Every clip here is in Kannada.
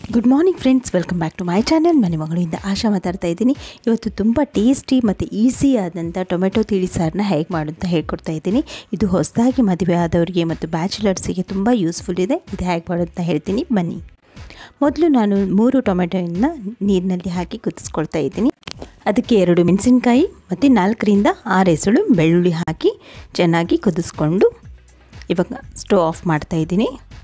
good morning friends welcome back to my channel ಮನೆ ಮಗಳಿಂದ ಆಶಾ ಮಾತಾಡ್ತಾ ಇದ್ದೀನಿ ಇವತ್ತು ತುಂಬ ಟೇಸ್ಟಿ ಮತ್ತು ಈಸಿ ಆದಂಥ ಟೊಮೆಟೊ ತಿಳಿ ಸಾರನ್ನ ಹೇಗೆ ಮಾಡೋಂತ ಹೇಳ್ಕೊಡ್ತಾ ಇದ್ದೀನಿ ಇದು ಹೊಸದಾಗಿ ಮದುವೆ ಆದವರಿಗೆ ಮತ್ತು ಬ್ಯಾಚುಲರ್ಸಿಗೆ ತುಂಬ ಯೂಸ್ಫುಲ್ ಇದೆ ಇದು ಹೇಗೆ ಮಾಡೋಂತ ಹೇಳ್ತೀನಿ ಬನ್ನಿ ಮೊದಲು ನಾನು ಮೂರು ಟೊಮೆಟೊನ ನೀರಿನಲ್ಲಿ ಹಾಕಿ ಕುದಿಸ್ಕೊಳ್ತಾ ಇದ್ದೀನಿ ಅದಕ್ಕೆ ಎರಡು ಮೆಣಸಿನ್ಕಾಯಿ ಮತ್ತು ನಾಲ್ಕರಿಂದ ಆರು ಎಸಳು ಬೆಳ್ಳುಳ್ಳಿ ಹಾಕಿ ಚೆನ್ನಾಗಿ ಕುದಿಸ್ಕೊಂಡು ಇವಾಗ ಸ್ಟವ್ ಆಫ್ ಮಾಡ್ತಾ ಇದ್ದೀನಿ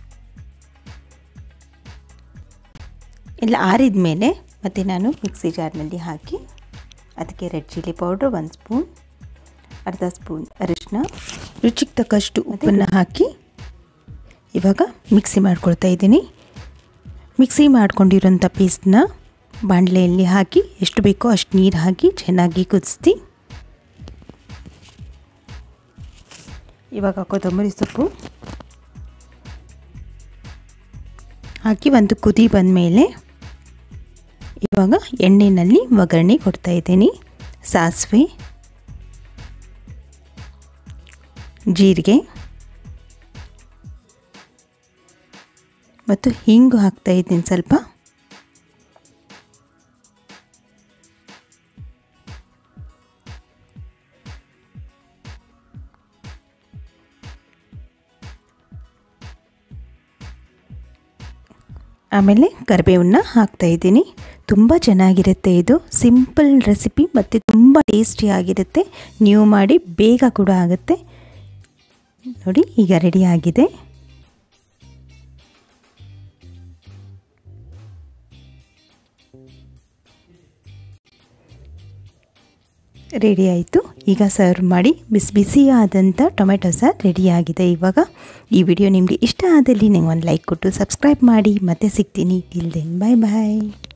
ಎಲ್ಲ ಆರಿದ ಮೇಲೆ ಮತ್ತು ನಾನು ಮಿಕ್ಸಿ ಜಾರ್ನಲ್ಲಿ ಹಾಕಿ ಅದಕ್ಕೆ ರೆಡ್ ಚಿಲ್ಲಿ ಪೌಡ್ರ್ ಒಂದು ಸ್ಪೂನ್ ಅರ್ಧ ಸ್ಪೂನ್ ಅರಿಶಿನ ರುಚಿಗೆ ತಕ್ಕಷ್ಟು ಉಪ್ಪನ್ನು ಹಾಕಿ ಇವಾಗ ಮಿಕ್ಸಿ ಮಾಡ್ಕೊಳ್ತಾ ಇದ್ದೀನಿ ಮಿಕ್ಸಿ ಮಾಡ್ಕೊಂಡಿರೋಂಥ ಪೇಸ್ಟನ್ನ ಬಾಣಲೆಯಲ್ಲಿ ಹಾಕಿ ಎಷ್ಟು ಬೇಕೋ ಅಷ್ಟು ನೀರು ಹಾಕಿ ಚೆನ್ನಾಗಿ ಕುದಿಸ್ತಿ ಇವಾಗ ಕೊತ್ತಂಬರಿ ಸೊಪ್ಪು ಹಾಕಿ ಒಂದು ಕುದಿ ಬಂದ ಮೇಲೆ ಇವಾಗ ಎಣ್ಣೆಯಲ್ಲಿ ಒಗ್ಗರಣೆ ಕೊಡ್ತಾ ಇದ್ದೀನಿ ಸಾಸಿವೆ ಜೀರಿಗೆ ಮತ್ತು ಹಿಂಗು ಹಾಕ್ತಾ ಇದ್ದೀನಿ ಸ್ವಲ್ಪ ಆಮೇಲೆ ಕರಿಬೇವನ್ನ ಹಾಕ್ತಾ ಇದ್ದೀನಿ ತುಂಬ ಚೆನ್ನಾಗಿರುತ್ತೆ ಇದು ಸಿಂಪಲ್ ರೆಸಿಪಿ ಮತ್ತು ತುಂಬ ಟೇಸ್ಟಿಯಾಗಿರುತ್ತೆ ನೀವು ಮಾಡಿ ಬೇಗ ಕೂಡ ಆಗುತ್ತೆ ನೋಡಿ ಈಗ ರೆಡಿ ಆಗಿದೆ ರೆಡಿ ಆಯಿತು ಈಗ ಸರ್ವ್ ಮಾಡಿ ಬಿಸಿ ಬಿಸಿಯಾದಂಥ ಟೊಮೆಟೊ ಸಾರು ರೆಡಿಯಾಗಿದೆ ಇವಾಗ ಈ ವಿಡಿಯೋ ನಿಮಗೆ ಇಷ್ಟ ಆದಲ್ಲಿ ನಂಗೆ ಒಂದು ಲೈಕ್ ಕೊಟ್ಟು ಸಬ್ಸ್ಕ್ರೈಬ್ ಮಾಡಿ ಮತ್ತೆ ಸಿಗ್ತೀನಿ ಟಿಲ್ ದೆನ್ ಬಾಯ್ ಬಾಯ್